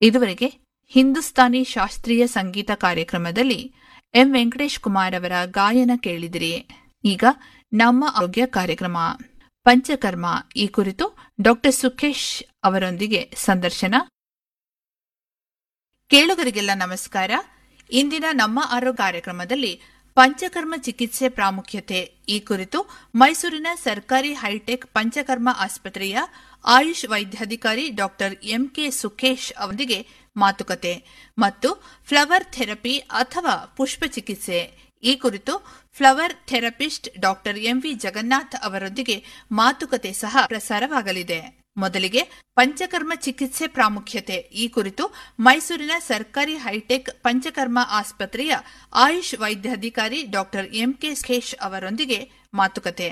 ಇದುವರೆಗೆ ಹಿಂದೂಸ್ತಾನಿ ಶಾಸ್ತ್ರೀಯ ಸಂಗೀತ ಕಾರ್ಯಕ್ರಮದಲ್ಲಿ ಎಂ ವೆಂಕಟೇಶ್ ಕುಮಾರ್ ಅವರ ಗಾಯನ ಕೇಳಿದಿರಿ ಈಗ ನಮ್ಮ ಆರೋಗ್ಯ ಕಾರ್ಯಕ್ರಮ ಪಂಚಕರ್ಮ ಈ ಕುರಿತು ಡಾಕ್ಟರ್ ಸುಖೇಶ್ ಅವರೊಂದಿಗೆ ಸಂದರ್ಶನ ಕೇಳುಗರಿಗೆಲ್ಲ ನಮಸ್ಕಾರ ಇಂದಿನ ನಮ್ಮ ಆರೋಗ್ಯ ಕಾರ್ಯಕ್ರಮದಲ್ಲಿ ಪಂಚಕರ್ಮ ಚಿಕಿತ್ಸೆ ಪ್ರಾಮುಖ್ಯತೆ ಈ ಕುರಿತು ಮೈಸೂರಿನ ಸರ್ಕಾರಿ ಹೈಟೆಕ್ ಪಂಚಕರ್ಮ ಆಸ್ಪತ್ರೆಯ ಆಯುಷ್ ವೈದ್ಯಾಧಿಕಾರಿ ಡಾಕ್ಟರ್ ಎಂಕೆ ಸುಖೇಶ್ ಅವರೊಂದಿಗೆ ಮಾತುಕತೆ ಮತ್ತು ಫ್ಲವರ್ ಥೆರಪಿ ಅಥವಾ ಪುಷ್ಪ ಚಿಕಿತ್ಸೆ ಈ ಕುರಿತು flower therapist doctor M V Jagannath ಅವರೊಂದಿಗೆ ಮಾತುಕತೆ ಸಹ ಪ್ರಸಾರವಾಗಲಿದೆ ಮೊದಲಿಗೆ ಪಂಚಕರ್ಮ ಚಿಕಿತ್ಸೆ ಪ್ರಾಮುಖ್ಯತೆ ಈ ಕುರಿತು ಮೈಸೂರಿನ ಸರ್ಕಾರಿ ಹೈಟೆಕ್ ಪಂಚಕರ್ಮ ಆಸ್ಪತ್ರೆಯ ಆಯುಷ್ ವೈದ್ಯಾಧಿಕಾರಿ ಡಾಕ್ಟರ್ ಎಂಕೆ ಸುಖೇಶ್ ಅವರೊಂದಿಗೆ ಮಾತುಕತೆ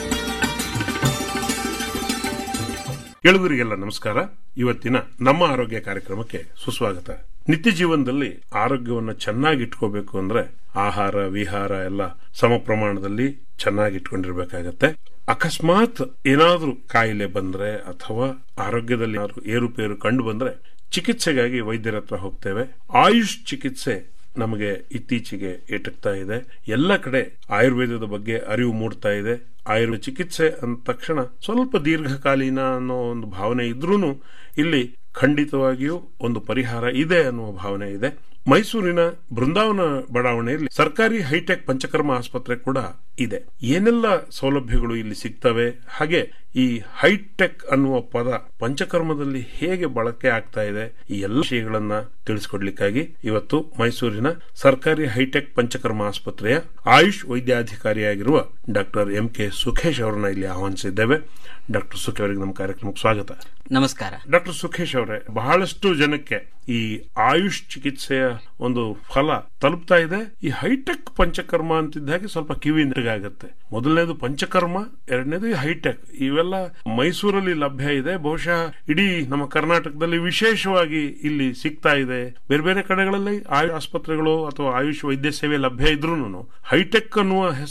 ಕೇಳುಗರಿಗೆಲ್ಲ ನಮಸ್ಕಾರ ಇವತ್ತಿನ ನಮ್ಮ ಆರೋಗ್ಯ ಕಾರ್ಯಕ್ರಮಕ್ಕೆ ಸುಸ್ವಾಗತ ನಿತ್ಯ ಜೀವನದಲ್ಲಿ ಆರೋಗ್ಯವನ್ನು ಚೆನ್ನಾಗಿ ಇಟ್ಕೋಬೇಕು ಅಂದ್ರೆ ಆಹಾರ ವಿಹಾರ ಎಲ್ಲ ಸಮ ಪ್ರಮಾಣದಲ್ಲಿ ಚೆನ್ನಾಗಿ ಇಟ್ಕೊಂಡಿರ್ಬೇಕಾಗತ್ತೆ ಅಕಸ್ಮಾತ್ ಏನಾದ್ರೂ ಕಾಯಿಲೆ ಬಂದ್ರೆ ಅಥವಾ ಆರೋಗ್ಯದಲ್ಲಿ ಏನಾದ್ರೂ ಏರುಪೇರು ಕಂಡು ಬಂದ್ರೆ ಚಿಕಿತ್ಸೆಗಾಗಿ ವೈದ್ಯರ ಹತ್ರ ಹೋಗ್ತೇವೆ ಆಯುಷ್ ಚಿಕಿತ್ಸೆ ನಮಗೆ ಇತ್ತೀಚೆಗೆ ಎಟಕ್ತಾ ಇದೆ ಎಲ್ಲ ಕಡೆ ಆಯುರ್ವೇದದ ಬಗ್ಗೆ ಅರಿವು ಮೂಡ್ತಾ ಇದೆ ಆಯುರ್ವೇದ ಚಿಕಿತ್ಸೆ ಅಂದ ತಕ್ಷಣ ಸ್ವಲ್ಪ ದೀರ್ಘಕಾಲೀನ ಅನ್ನೋ ಒಂದು ಭಾವನೆ ಇದ್ರೂ ಇಲ್ಲಿ ಖಂಡಿತವಾಗಿಯೂ ಒಂದು ಪರಿಹಾರ ಇದೆ ಅನ್ನುವ ಭಾವನೆ ಇದೆ ಮೈಸೂರಿನ ಬೃಂದಾವನ ಬಡಾವಣೆಯಲ್ಲಿ ಸರ್ಕಾರಿ ಹೈಟೆಕ್ ಪಂಚಕರ್ಮ ಆಸ್ಪತ್ರೆ ಕೂಡ ಇದೆ ಏನೆಲ್ಲ ಸೌಲಭ್ಯಗಳು ಇಲ್ಲಿ ಸಿಗ್ತವೆ ಹಾಗೆ ಈ ಹೈಟೆಕ್ ಅನ್ನುವ ಪದ ಪಂಚಕರ್ಮದಲ್ಲಿ ಹೇಗೆ ಬಳಕೆ ಆಗ್ತಾ ಇದೆ ಈ ಎಲ್ಲ ವಿಷಯಗಳನ್ನ ತಿಳಿಸಿಕೊಡ್ಲಿಕ್ಕಾಗಿ ಇವತ್ತು ಮೈಸೂರಿನ ಸರ್ಕಾರಿ ಹೈಟೆಕ್ ಪಂಚಕರ್ಮ ಆಸ್ಪತ್ರೆಯ ಆಯುಷ್ ವೈದ್ಯಾಧಿಕಾರಿಯಾಗಿರುವ ಡಾಕ್ಟರ್ ಎಂ ಕೆ ಸುಖೇಶ್ ಅವರನ್ನ ಇಲ್ಲಿ ಆಹ್ವಾನಿಸಿದ್ದೇವೆ ಡಾಕ್ಟರ್ ಸುಖೇಶ್ ಅವರಿಗೆ ನಮ್ಮ ಕಾರ್ಯಕ್ರಮಕ್ಕೆ ಸ್ವಾಗತ ನಮಸ್ಕಾರ ಡಾಕ್ಟರ್ ಸುಖೇಶ್ ಅವರೇ ಬಹಳಷ್ಟು ಜನಕ್ಕೆ ಈ ಆಯುಷ್ ಚಿಕಿತ್ಸೆಯ ಒಂದು ಫಲ ತಲುಪ್ತಾ ಇದೆ ಈ ಹೈಟೆಕ್ ಪಂಚಕರ್ಮ ಅಂತಿದ್ದ ಹಾಗೆ ಸ್ವಲ್ಪ ಕಿವಿ ಆಗುತ್ತೆ ಮೊದಲನೇದು ಪಂಚಕರ್ಮ ಎರಡನೇದು ಈ ಹೈಟೆಕ್ ಇವೆಲ್ಲ ಮೈಸೂರಲ್ಲಿ ಲಭ್ಯ ಇದೆ ಬಹುಶಃ ಇಡೀ ನಮ್ಮ ಕರ್ನಾಟಕದಲ್ಲಿ ವಿಶೇಷವಾಗಿ ಇಲ್ಲಿ ಸಿಗ್ತಾ ಇದೆ ಬೇರೆ ಬೇರೆ ಕಡೆಗಳಲ್ಲಿ ಆಯುಷ್ ಆಸ್ಪತ್ರೆಗಳು ಅಥವಾ ಆಯುಷ್ ವೈದ್ಯ ಸೇವೆ ಲಭ್ಯ ಇದ್ರೂ ಹೈಟೆಕ್ ಅನ್ನುವ ಹೆಸರು